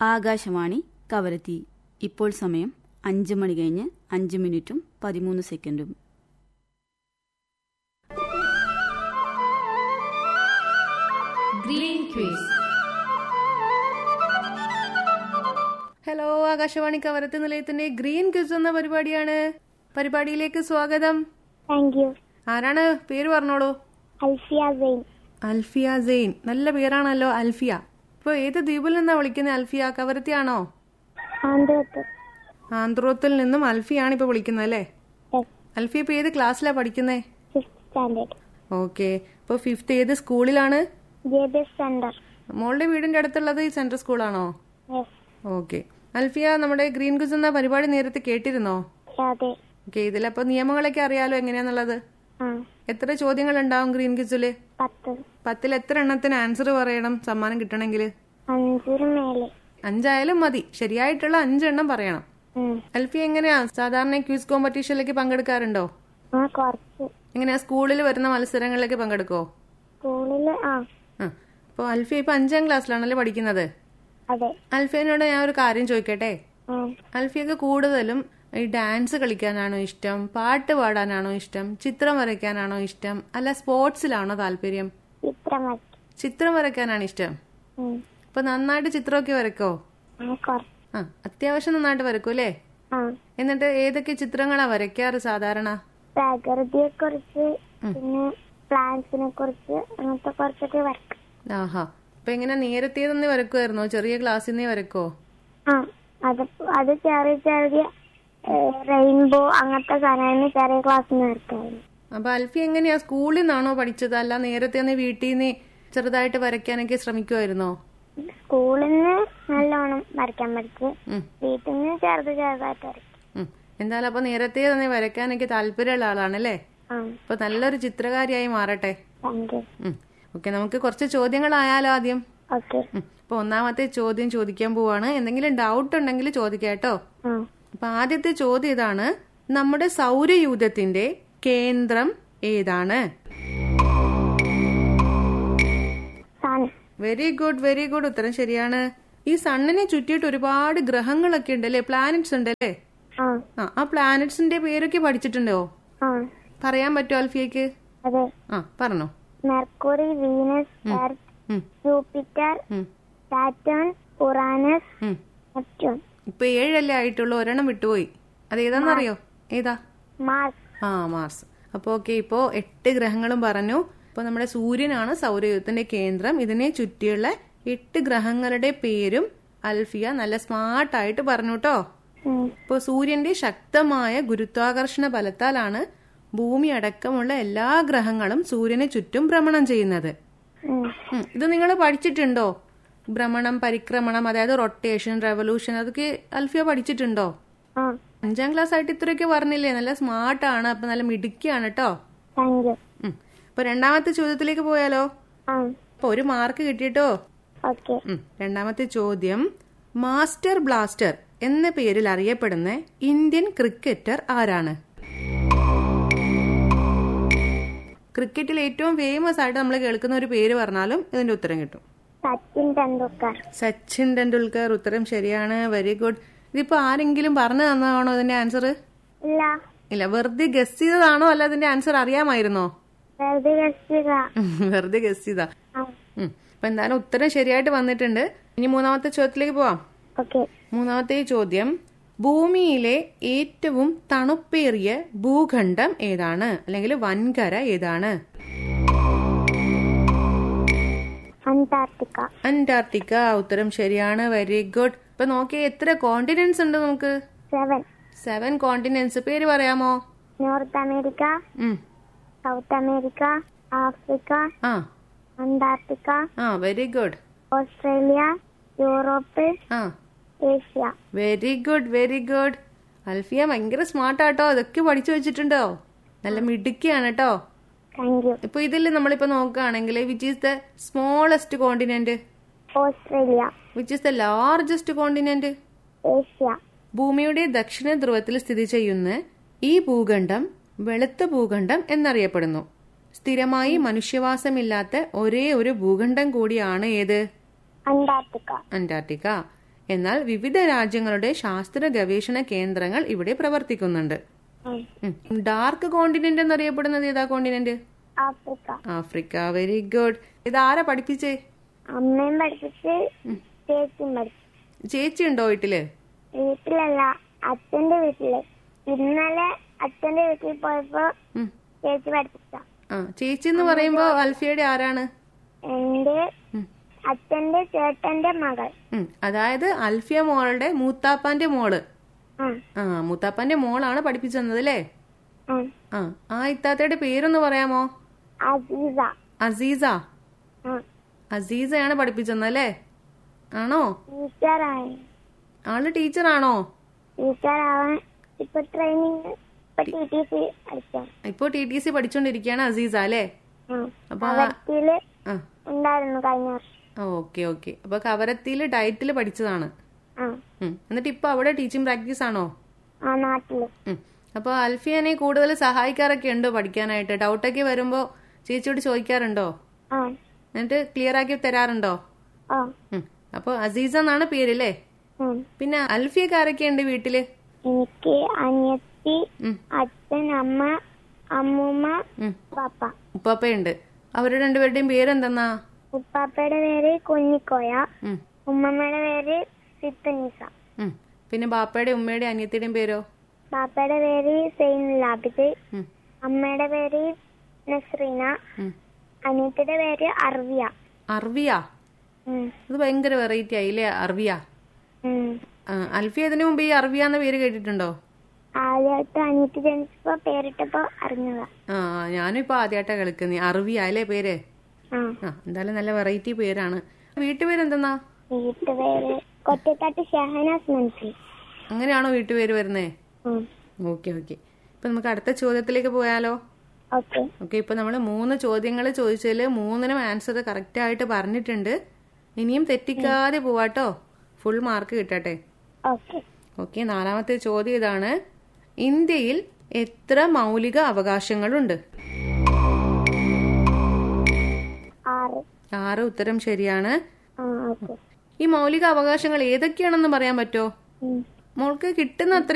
ആകാശവാണി കവരത്തി ഇപ്പോൾ സമയം അഞ്ച് മണി കഴിഞ്ഞ് അഞ്ച് മിനിറ്റും പതിമൂന്ന് സെക്കൻഡും green quiz hello Akashvani Kavaratti നിലയത്തിന്റെ ഗ്രീൻ ക്വിസ് എന്ന പരിപാടിയാണ് പരിപാടിയിലേക്ക് സ്വാഗതം താങ്ക് യു ആരാണ് പേര് പറഞ്ഞോളൂ അൽഫിയ സെയിൻ അൽഫിയ സെയിൻ നല്ല പേരാണല്ലോ അൽഫിയ ഇപ്പൊ ഏത് ദ്വീപിൽ നിന്നാ വിളിക്കുന്നത് അൽഫിയ കവരത്തിയാണോ ആന്ധ്രത്ത് ആന്ധ്രോത്തിൽ നിന്നും അൽഫിയാണ് ഇപ്പൊ വിളിക്കുന്നത് അല്ലേ അൽഫിയ ഇപ്പൊ ഏത് ക്ലാസ്സിലാ പഠിക്കുന്നേ ഫിഫ്ത് സ്റ്റാൻഡേർഡ് ഓക്കെ ഇപ്പൊ ഫിഫ്ത്ത് ഏത് സ്കൂളിലാണ് ജെ ബി എസ് സെന്റർ മോളുടെ വീടിന്റെ അടുത്തുള്ളത് ഈ സെൻട്രൽ സ്കൂളാണോ യെസ് ഓക്കെ അൽഫിയ നമ്മുടെ ഗ്രീൻ ക്വിസ് എന്ന പരിപാടി നേരത്തെ കേട്ടിരുന്നോ അതെ ഓക്കെ ഇതിലപ്പോ നിയമങ്ങളൊക്കെ അറിയാലോ എങ്ങനെയാന്നുള്ളത് ആ എത്ര ചോദ്യങ്ങൾ ഉണ്ടാവും ഗ്രീൻ ക്വിസില് പത്ത് പത്തിൽ എത്ര എണ്ണത്തിന് ആൻസർ പറയണം സമ്മാനം കിട്ടണമെങ്കിൽ അഞ്ചിന് മേലെ അഞ്ചായാലും മതി ശരിയായിട്ടുള്ള അഞ്ചെണ്ണം പറയണം ഉം. അൽഫി എങ്ങനെയാ സാധാരണ ക്യൂസ് കോമ്പറ്റീഷനിലേക്ക് പങ്കെടുക്കാറുണ്ടോ ആ കുറച്ച് എങ്ങനെയാ സ്കൂളിൽ വരുന്ന മത്സരങ്ങളിലേക്ക് പങ്കെടുക്കോ സ്കൂളില് ആ ആ അപ്പോൾ അൽഫി ഇപ്പൊ അഞ്ചാം ക്ലാസ്സിലാണല്ലേ പഠിക്കുന്നത് അതെ അൽഫിയനോട് ഞാൻ ഒരു കാര്യം ചോദിക്കട്ടെ ആ അൽഫിയൊക്കെ കൂടുതലും ഈ ഡാൻസ് കളിക്കാനാണോ ഇഷ്ടം പാട്ട് പാടാനാണോ ഇഷ്ടം ചിത്രം വരയ്ക്കാനാണോ ഇഷ്ടം അല്ല സ്പോർട്സിലാണോ താല്പര്യം ചിത്രം വരയ്ക്കും ചിത്രം വരയ്ക്കാനാണ് ഇഷ്ടം ഉം. അപ്പൊ നന്നായിട്ട് ചിത്രമൊക്കെ വരയ്ക്കോ ആ കുറച്ച് ആ അത്യാവശ്യം നന്നായിട്ട് വരയ്ക്കും അല്ലേ ആ എന്നിട്ട് ഏതൊക്കെ ചിത്രങ്ങളാ വരയ്ക്കാറ് സാധാരണ പ്രകൃതിയെ കുറിച്ച് പിന്നെ പ്ലാന്റ്സിനെ കുറിച്ച് അങ്ങനത്തെ കുറച്ചൊക്കെ വരയ്ക്കും ആഹാ അപ്പൊ എങ്ങനെ നേരത്തെ തന്നെ വരക്കുമായിരുന്നോ ചെറിയ ക്ലാസ്സിൽ നിന്നേ വരക്കോ ആ അത് അത് ചെറിയ ചെറിയ റെയിൻബോ അങ്ങനത്തെ സാധനങ്ങൾ ചെറിയ ക്ലാസ്സിൽ നിന്ന് വരയ്ക്കായിരുന്നു അപ്പൊ അൽഫി എങ്ങനെയാ സ്കൂളിൽ നിന്നാണോ പഠിച്ചത് അല്ല നേരത്തെ തന്നെ വീട്ടിൽ നിന്ന് ചെറുതായിട്ട് വരയ്ക്കാനൊക്കെ ശ്രമിക്കുമായിരുന്നോ സ്കൂളിൽ നിന്ന് നല്ലോണം വരയ്ക്കാൻ പഠിച്ച് ഉം, വീട്ടിൽ നിന്ന് ചെറുത് ചെറുതായിട്ട് വരയ്ക്കും ഉം. എന്തായാലും അപ്പൊ നേരത്തെ തന്നെ വരയ്ക്കാനൊക്കെ താല്പര്യമുള്ള ആളാണല്ലേ ആ അപ്പൊ നല്ലൊരു ചിത്രകാരിയായി മാറട്ടെ താങ്ക് യു ഓക്കെ നമുക്ക് കുറച്ച് ചോദ്യങ്ങളായാലോ ആദ്യം ഓക്കെ ഉം. അപ്പൊ ഒന്നാമത്തെ ചോദ്യം ചോദിക്കാൻ പോവാണ് എന്തെങ്കിലും ഡൗട്ട് ഉണ്ടെങ്കിൽ ചോദിക്കാം കേട്ടോ ആ അപ്പൊ ആദ്യത്തെ ചോദ്യം ഇതാണ് നമ്മുടെ സൗരയൂഥത്തിന്റെ കേന്ദ്രം ഏതാണ് sun very good very good ഉത്തരം ശരിയാണ് ഈ സണ്ണിനെ ചുറ്റിയിട്ട് ഒരുപാട് ഗ്രഹങ്ങളൊക്കെ ഉണ്ട് അല്ലേ പ്ലാനറ്റ്സ് ഉണ്ട് അല്ലേ ആ ആ ആ പ്ലാനറ്റ്സിന്റെ പേരൊക്കെ പഠിച്ചിട്ടുണ്ടോ ആ പറയാൻ പറ്റുമോ അൽഫിയക്ക് അതെ ആ പറഞ്ഞോ മെർക്കുറി വീനസ് എർത്ത് ഉം, ജൂപ്പിറ്റർ ഉം, സാറ്റേൺ ഉറാനസ് ഉം. നെപ്റ്റ്യൂൺ ഇപ്പൊ ഏഴല്ലേ ആയിട്ടുള്ളൂ ഒരെണ്ണം വിട്ടുപോയി അത് ഏതാന്നറിയോ ഏതാ മാർസ് ആ മാർസ് അപ്പൊ ഓക്കെ ഇപ്പോ എട്ട് ഗ്രഹങ്ങളും പറഞ്ഞു ഇപ്പൊ നമ്മുടെ സൂര്യനാണ് സൗരയൂഥത്തിന്റെ കേന്ദ്രം ഇതിനെ ചുറ്റിയുള്ള എട്ട് ഗ്രഹങ്ങളുടെ പേരും അൽഫിയ നല്ല സ്മാർട്ടായിട്ട് പറഞ്ഞു കേട്ടോ ഉം. ഇപ്പോൾ സൂര്യന്റെ ശക്തമായ ഗുരുത്വാകർഷണ ബലത്താലാണ് ഭൂമി അടക്കമുള്ള എല്ലാ ഗ്രഹങ്ങളും സൂര്യനെ ചുറ്റും ഭ്രമണം ചെയ്യുന്നത് ഉം. ഉം, ഇത് നിങ്ങൾ പഠിച്ചിട്ടുണ്ടോ ഭ്രമണം പരിക്രമണം അതായത് റൊട്ടേഷൻ റെവല്യൂഷൻ അതൊക്കെ അൽഫിയ പഠിച്ചിട്ടുണ്ടോ ആ അഞ്ചാം ക്ലാസ് ആയിട്ട് ഇത്രയൊക്കെ പറഞ്ഞില്ലേ നല്ല സ്മാർട്ടാണ് അപ്പൊ നല്ല മിടുക്കിയാണ് കേട്ടോ താങ്ക് യു ഉം. അപ്പൊ രണ്ടാമത്തെ ചോദ്യത്തിലേക്ക് പോയാലോ ആ അപ്പൊ ഒരു മാർക്ക് കിട്ടിയിട്ടോ ഓക്കെ ഉം. രണ്ടാമത്തെ ചോദ്യം മാസ്റ്റർ ബ്ലാസ്റ്റർ എന്ന പേരിൽ അറിയപ്പെടുന്ന ഇന്ത്യൻ ക്രിക്കറ്റർ ആരാണ് ക്രിക്കറ്റിൽ ഏറ്റവും ഫേമസ് ആയിട്ട് നമ്മൾ കേൾക്കുന്ന ഒരു പേര് പറഞ്ഞാലും ഇതിന്റെ ഉത്തരം കിട്ടും സച്ചിൻ ടെണ്ടുൽക്കർ സച്ചിൻ ടെണ്ടുൽക്കർ ഉത്തരം ശരിയാണ് വെരി ഗുഡ് ഇതിപ്പോ ആരെങ്കിലും പറഞ്ഞു തന്നതാണോ ഇതിന്റെ ആൻസർ ഇല്ല ഇല്ല വെറുതെ ഗസ് ചെയ്തതാണോ അല്ല ഇതിന്റെ ആൻസർ അറിയാമായിരുന്നോ വെറുതെ രസിക വെറുതെ ഗസ് ചെയ്താ ആ ഉം. അപ്പൊ എന്തായാലും ഉത്തരം ശരിയായിട്ട് വന്നിട്ടുണ്ട് ഇനി മൂന്നാമത്തെ ചോദ്യത്തിലേക്ക് പോവാം ഓക്കെ മൂന്നാമത്തെ ചോദ്യം ഭൂമിയിലെ ഏറ്റവും തണുപ്പേറിയ ഭൂഖണ്ഡം ഏതാണ് അല്ലെങ്കിൽ വൻകര ഏതാണ് അന്റാർട്ടിക്ക അന്റാർട്ടിക്ക ഉത്തരം ശരിയാണ് വെരി ഗുഡ് ഇപ്പൊ നോക്കിയേ എത്ര കോണ്ടിനെന്റ്സ് ഉണ്ട് നമുക്ക് സെവൻ സെവൻ കോണ്ടിനെന്റ്സ് പേര് പറയാമോ നോർത്ത് അമേരിക്ക ഉം. സൗത്ത് അമേരിക്ക ആഫ്രിക്ക ആ അന്റാർട്ടിക്ക ആ വെരി ഗുഡ് ഓസ്ട്രേലിയ യൂറോപ്പ് ആ Asia very good very good Alfiya ഭയങ്കര സ്മാർട്ടാട്ടോ അതൊക്കെ പഠിച്ചു വെച്ചിട്ടുണ്ടോ നല്ല മിടുക്കിയാണ് കേട്ടോ താങ്ക് യു ഇപ്പൊ ഇതിൽ നമ്മളിപ്പോ നോക്കുകയാണെങ്കിൽ which is the smallest continent Australia which is the largest continent Asia ഭൂമിയുടെ ദക്ഷിണ ധ്രുവത്തിൽ സ്ഥിതി ചെയ്യുന്ന ഈ ഭൂഖണ്ഡം വെളുത്ത ഭൂഖണ്ഡം എന്നറിയപ്പെടുന്നു സ്ഥിരമായി മനുഷ്യവാസമില്ലാത്ത ഒരേ ഒരു ഭൂഖണ്ഡം കൂടിയാണ് ഏത് അന്റാർട്ടിക്ക അന്റാർട്ടിക്ക എന്നാൽ വിവിധ രാജ്യങ്ങളുടെ ശാസ്ത്ര ഗവേഷണ കേന്ദ്രങ്ങൾ ഇവിടെ പ്രവർത്തിക്കുന്നുണ്ട് ഉം. ഉം. ഡാർക്ക് കോണ്ടിനെന്റ് എന്നറിയപ്പെടുന്നത് ഏതാ continent Africa Africa very good ഇതാരാ പഠിപ്പിച്ചേ അമ്മയും പഠിപ്പിച്ച് ചേച്ചിയും പഠിപ്പിച്ചു ചേച്ചി ഉണ്ടോ വീട്ടില് വീട്ടിലല്ല അച്ഛന്റെ വീട്ടില് ഇന്നലെ അച്ഛന്റെ വീട്ടിൽ പോയപ്പോ ഉം. ചേച്ചി പഠിപ്പിച്ച ആ ചേച്ചി എന്ന് പറയുമ്പോ അൽഫിയയുടെ ആരാണ് എന്റെ ഉം. അച്ഛന്റെ ചേട്ടന്റെ മകൾ ഉം. അതായത് അൽഫിയ മോളുടെ മൂത്താപ്പാന്റെ മോള് ആ ആ മൂത്താപ്പാന്റെ മോളാണ് പഠിപ്പിച്ചു തന്നത് അല്ലേ ആ ആ ആ ഇത്താത്തയുടെ പേരൊന്ന് പറയാമോ അസീസ അസീസ ആ അസീസയാണ് പഠിപ്പിച്ചു തന്നത് അല്ലേ ആണോ ടീച്ചറായി ആള് ടീച്ചറാണോ ടീച്ചറാവാൻ ഇപ്പൊ ട്രെയിനിങ് ഇപ്പൊ ടി ടി സി പഠിക്കാം ഇപ്പോ ടി ടി സി പഠിച്ചോണ്ടിരിക്കുകയാണ് അസീസ അല്ലേ ആ അപ്പൊ ആ- കവരത്തില് ആ ഉണ്ടായിരുന്നു കഴിഞ്ഞ വർഷം ഓക്കെ ഓക്കെ അപ്പൊ കവരത്തിയില് ഡയറ്റില് പഠിച്ചതാണ് ആ ഉം. എന്നിട്ട് ഇപ്പൊ അവിടെ ടീച്ചിങ് പ്രാക്ടീസ് ആണോ ആ നാട്ടില് ഉം. അപ്പൊ അൽഫിയനെ കൂടുതൽ സഹായിക്കാറൊക്കെ ഉണ്ടോ പഠിക്കാനായിട്ട് ഡൗട്ടൊക്കെ വരുമ്പോ ചേച്ചിയോട് ചോദിക്കാറുണ്ടോ ആ എന്നിട്ട് ക്ലിയർ ആക്കി തരാറുണ്ടോ ഓ ഉം. അപ്പൊ അസീസ എന്നാണ് പേരല്ലേ ഉം. പിന്നെ അൽഫിയൊക്കെ ആരൊക്കെയുണ്ട് വീട്ടില് എനിക്ക് അനിയത്തി ഉം. അച്ഛൻ അമ്മ അമ്മൂമ്മ ഉം. പാപ്പ ഉപ്പാപ്പയുണ്ട് അവരുടെ രണ്ടുപേരുടെയും പേരെന്തെന്നാ ഉപ്പാപ്പയുടെ പേര് കുഞ്ഞിക്കോയ ഉം. ഉമ്മമ്മയുടെ പേര് സിത്തുനിസ ഉം. പിന്നെ ബാപ്പയുടെ ഉമ്മയുടെ അനിയത്തിയുടെയും പേരോ പാപ്പയുടെ പേര് സെയിൻ ലാബിദ് ഉം. അമ്മയുടെ പേര് നസ്രീന ഉം. അനിയത്തിയുടെ പേര് അർവിയ അർവിയ ഉം. അത് ഭയങ്കര വെറൈറ്റി ആയില്ലേ അർവിയ ഉം. ആ, അൽഫിയ ഇതിനു മുമ്പ് ഈ അർവിയ എന്ന പേര് കേട്ടിട്ടുണ്ടോ ആദ്യമായിട്ട് അനിയത്തി ജനിച്ചപ്പോ പേരിട്ടപ്പോ അറിഞ്ഞതാ ആ ഞാനും ഇപ്പൊ ആദ്യമായിട്ടാ കളിക്കുന്നേ അർവിയ അല്ലേ പേര് ആ ആ എന്തായാലും നല്ല വെറൈറ്റി പേരാണ് വീട്ടുപേരെന്തെന്നാ വീട്ടുപേര് കൊറ്റക്കാട്ട് ഷഹനാസ് മൻസി അങ്ങനെയാണോ വീട്ടുപേര് വരുന്നേ ഉം. ഓക്കെ ഓക്കെ ഇപ്പൊ നമുക്ക് അടുത്ത ചോദ്യത്തിലേക്ക് പോയാലോ ഓക്കെ ഓക്കെ ഇപ്പൊ നമ്മൾ മൂന്ന് ചോദ്യങ്ങൾ ചോദിച്ചതിൽ മൂന്നിനും ആൻസർ കറക്റ്റ് ആയിട്ട് പറഞ്ഞിട്ടുണ്ട് ഇനിയും തെറ്റിക്കാതെ പോവാട്ടോ ഫുൾ മാർക്ക് കിട്ടട്ടെ ഓക്കെ ഓക്കെ നാലാമത്തെ ചോദ്യം ഇതാണ് ഇന്ത്യയിൽ എത്ര മൗലിക അവകാശങ്ങളുണ്ട് ആറ് ആറ് ഉത്തരം ശരിയാണ് ആ ഓക്കെ ഈ മൗലിക അവകാശങ്ങൾ ഏതൊക്കെയാണെന്ന് പറയാൻ പറ്റോ ഉം. മോൾക്ക് കിട്ടുന്ന അത്ര